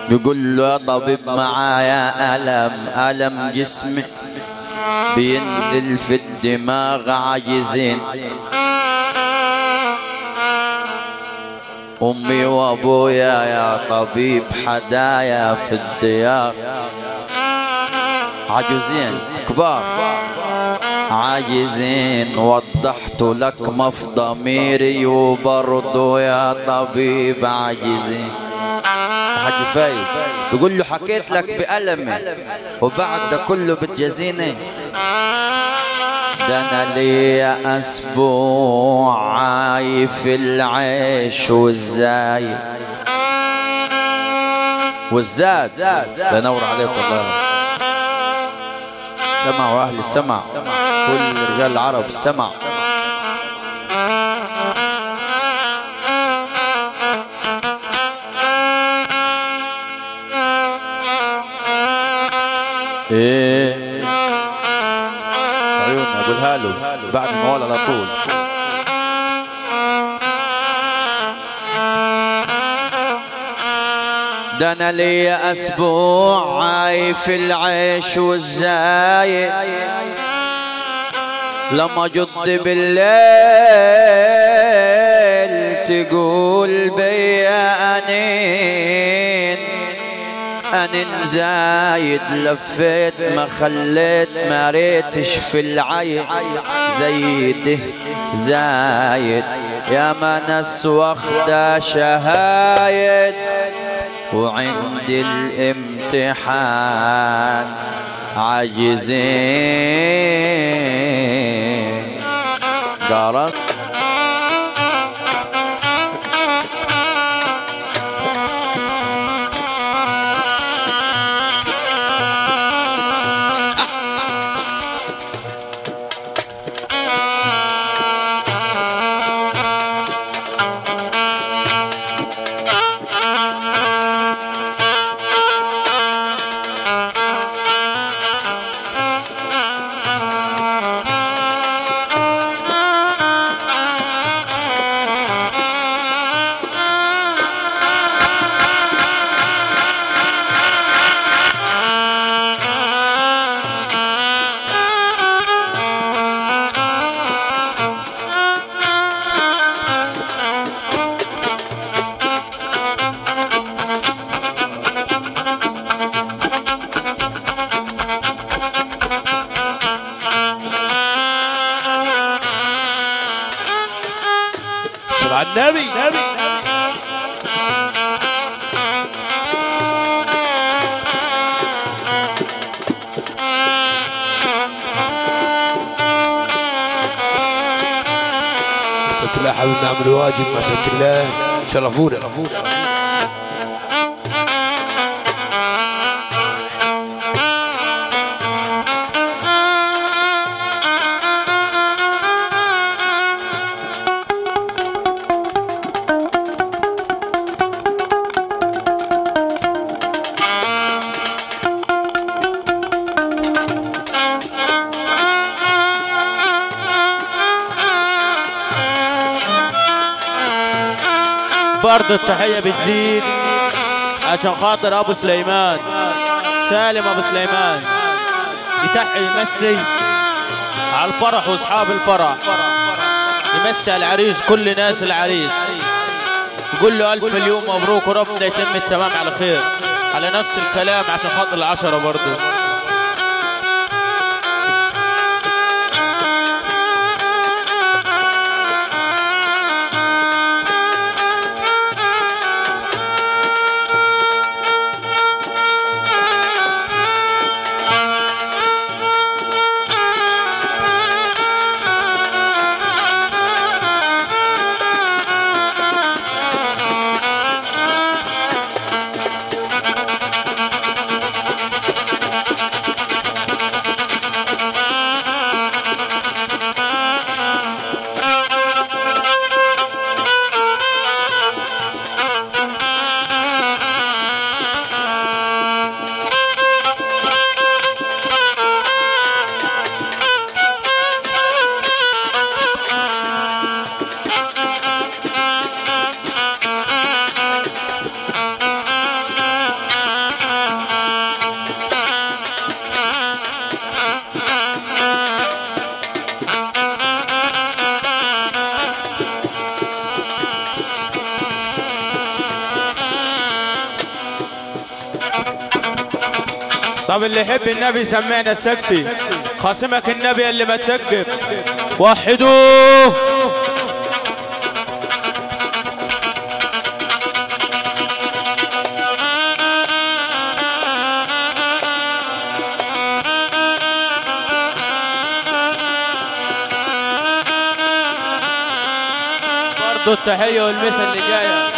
بيقول له يا طبيب معايا ألم ألم جسمي بينزل في الدماغ عاجزين أمي وأبويا يا طبيب حدايا في الديار عجوزين كبار عاجزين وضحت لك ما في ضميري وبرضه يا طبيب عاجزين حاج فايز بيقول له حكيت لك بألمي وبعد ده كله بتجازيني ده انا ليا اسبوع عايف العيش والزاي والزاد بنور عليك والله سمعوا اهل السمع كل رجال العرب السمع ايه عيوننا قولها له بعد الموال على طول ده انا ليا اسبوع عايف العيش والزايد لما جد بالليل تقول بيا انين أنين زايد لفيت ما خليت ما ريتش في العين زيده زايد يا ما ناس واخدة شهايد وعند الامتحان عاجزين قرص صل على النبي مسألة الله حاولنا نعمل واجب مسألة الله شرفونا برضه التحية بتزيد عشان خاطر أبو سليمان سالم أبو سليمان يتحي يمسي على الفرح وأصحاب الفرح يمسي على العريس كل ناس العريس يقول له ألف مليون مبروك وربنا يتم التمام على خير على نفس الكلام عشان خاطر العشرة برضه طب اللي يحب النبي سمعنا السقفي خاصمك النبي اللي ما تسقف وحدوه برضو التحية والمسا اللي جاية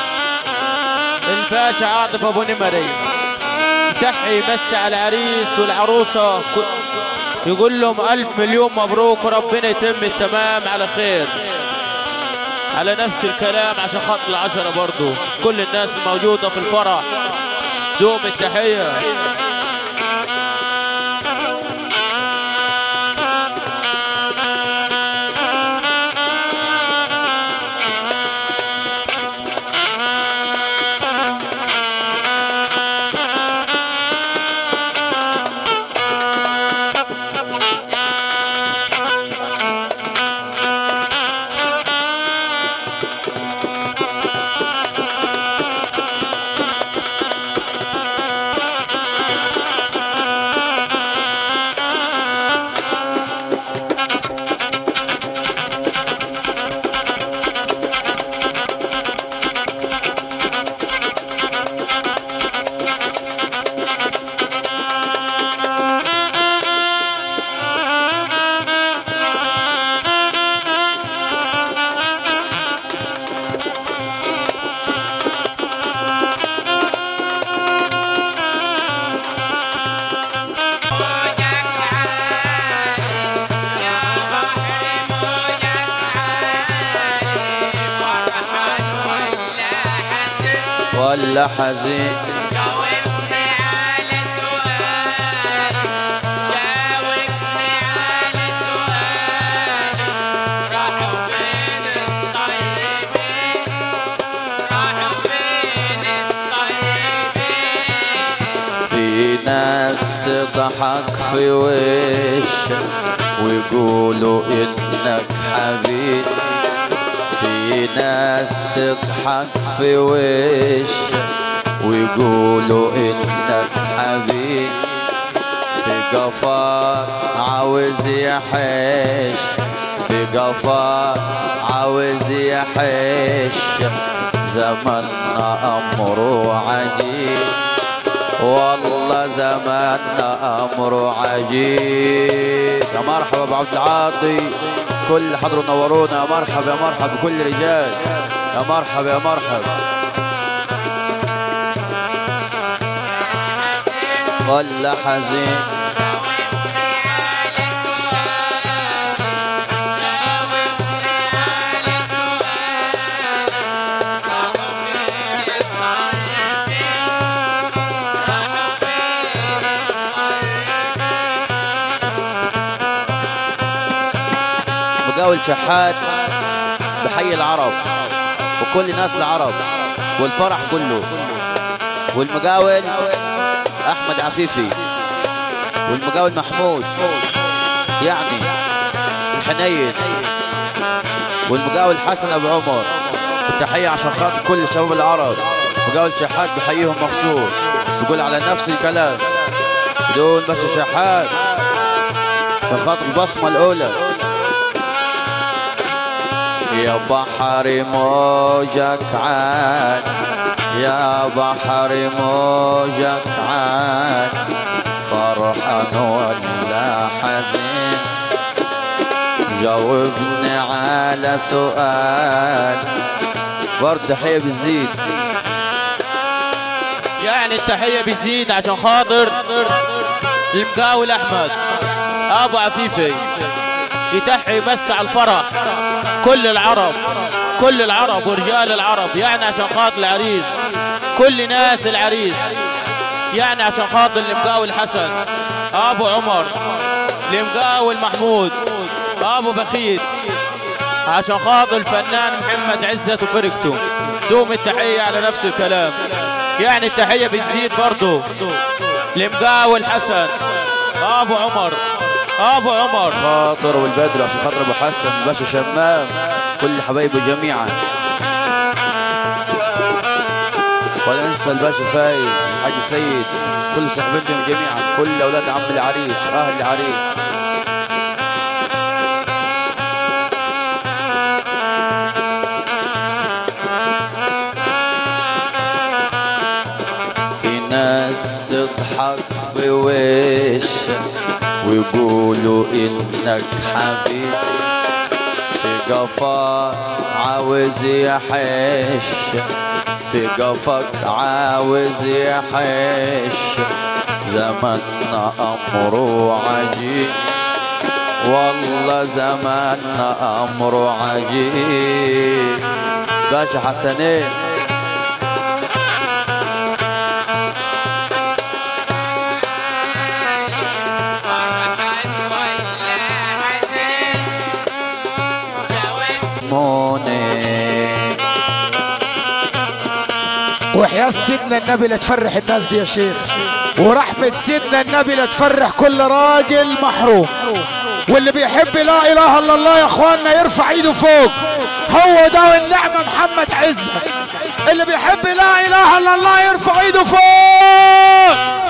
الباشا عاطف ابو نمري تحي يمسي على العريس والعروسة ك- يقول لهم ألف مليون مبروك وربنا يتم التمام على خير على نفس الكلام عشان خاطر العشرة برضو كل الناس الموجودة في الفرح دوم التحية ولا حزين جاوبني على سؤالي جاوبني على سؤالي راحوا فين الطيبين راحوا فين الطيبين في ناس تضحك في وشك ويقولوا انك حبيب في ناس تضحك في وشك ويقولوا انك حبيب في قفاك عاوز يحش في قفاك عاوز يحش زمننا امره عجيب والله زماننا امره عجيب يا مرحبا ابو عبد العاطي كل حضروا نورونا يا مرحبا يا مرحبا بكل رجال يا مرحبا يا مرحبا ولا حزين جاوبني على سؤالي جاوبني على سؤالي راحوا فين الطيبين راحوا فين الطيبين مقاول شحات بحي العرب وكل ناس العرب والفرح كله والمقاول احمد عفيفي والمقاول محمود يعني الحنين والمقاول حسن ابو عمر التحية عشان خاطر كل شباب العرب مقاول شحات بحييهم مخصوص بيقول على نفس الكلام بدون باشا شحات عشان خاطر البصمة الأولى يا بحر موجك عاد يا بحر موجك عاد فرحان ولا حزين جاوبني على سؤال برضه تحية بالزيت يعني التحية بتزيد عشان خاطر المقاول أحمد أبو عفيفي يتحي يمس على الفرح كل العرب كل العرب ورجال العرب يعني عشان خاطر العريس كل ناس العريس يعني عشان خاطر المقاول حسن أبو عمر المقاول محمود أبو بخيت عشان خاطر الفنان محمد عزت وفرقته دوم التحية على نفس الكلام يعني التحية بتزيد برضو لمقاول حسن أبو عمر أبو عمر خاطر والبدر عشان خاطر ابو حسن باشا شمام كل حبايبه جميعا ولا ننسى يوصل باشا فايز الحاج سيد كل صحبتهم جميعا كل اولاد عم العريس اهل العريس في ناس تضحك في وشك ويقولوا انك حبيب في قفاك عاوز يحش في قفك عاوز يحش زماننا امره عجيب والله زماننا امره عجيب باشا حسنين فرحان ولا حزين جاوب موني وحياة سيدنا النبي لا تفرح الناس دي يا شيخ ورحمة سيدنا النبي لا تفرح كل راجل محروم واللي بيحب لا اله الا الله يا اخواننا يرفع ايده فوق هو ده النعمة محمد عزة اللي بيحب لا اله الا الله يرفع ايده فوق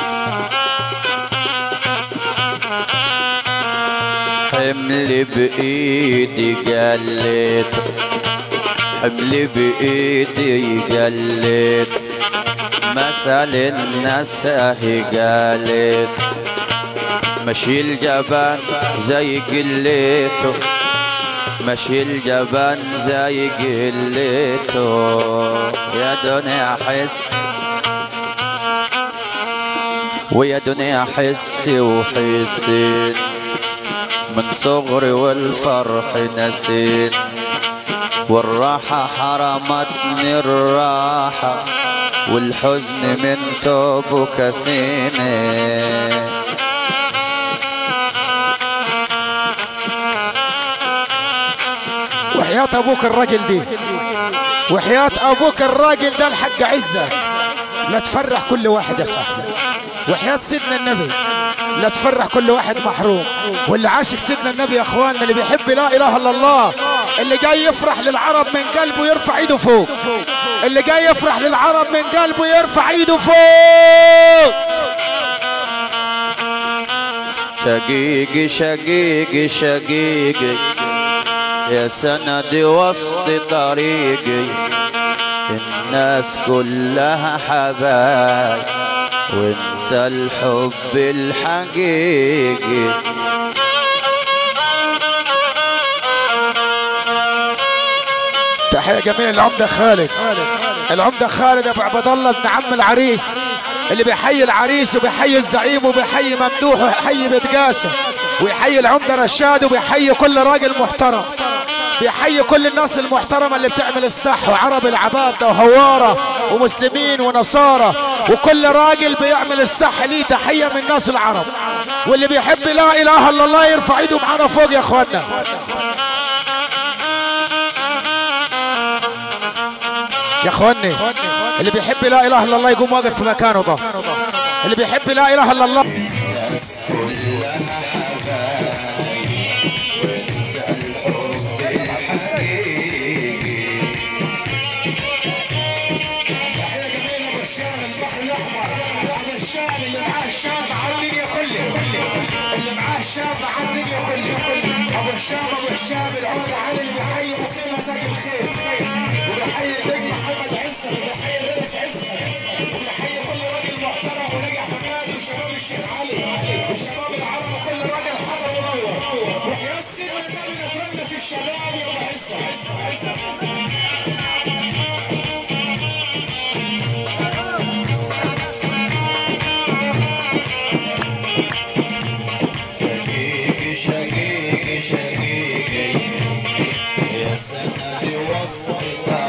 حمل بايدي قلت حمل بايدي قلت مثل الناس هي قالت مشي الجبان زي قلته مشي الجبان زي قلته يا دنيا حس ويا دنيا حسي وحسين من صغري والفرح نسيت والراحة حرمتني الراحة والحزن من توب كسيني وحياة ابوك الراجل دي وحياة ابوك الراجل ده الحق عزة لا تفرح كل واحد يا صاحبي وحياة سيدنا النبي لا تفرح كل واحد محروم واللي عاشق سيدنا النبي يا اخواننا اللي بيحب لا اله الا الله اللي جاي يفرح للعرب من قلبه يرفع ايده فوق اللي جاي يفرح للعرب من قلبه يرفع ايده فوق شقيقي شقيقي شقيقي يا سندي وسط طريقي الناس كلها حبايب وانت الحب الحقيقي تحية جميل العمدة خالد العمدة خالد ابو عبد الله ابن عم العريس اللي بيحيي العريس وبيحيي الزعيم وبيحيي ممدوح ويحيي بتقاسة ويحيي العمدة رشاد وبيحيي كل راجل محترم بيحيي كل الناس المحترمة اللي بتعمل الصح وعرب العبادة وهوارة ومسلمين ونصارى وكل راجل بيعمل الصح ليه تحية من الناس العرب واللي بيحب لا إله إلا الله يرفع ايده معانا فوق يا اخوانا يا اخواني اللي بيحب لا اله الا الله يقوم واقف في مكانه ده اللي بيحب لا اله الا الله الشام اللي معاه الشام على الدنيا كلها اللي معاه الشام على الدنيا كلها ابو الشام ابو الشام العود علي اللي بيحيي مقيم مساك الخير وبيحيي البيت محمد عزة وبيحيي الرئيس عزة وبيحيي كل راجل محترم ونجح حماد وشباب الشيخ علي والشباب العرب وكل راجل حضر ونور وحياة سيدنا النبي نتمنى في الشباب يا ابو عزة شقيقي شقيقي شقيقي يا سندي وسط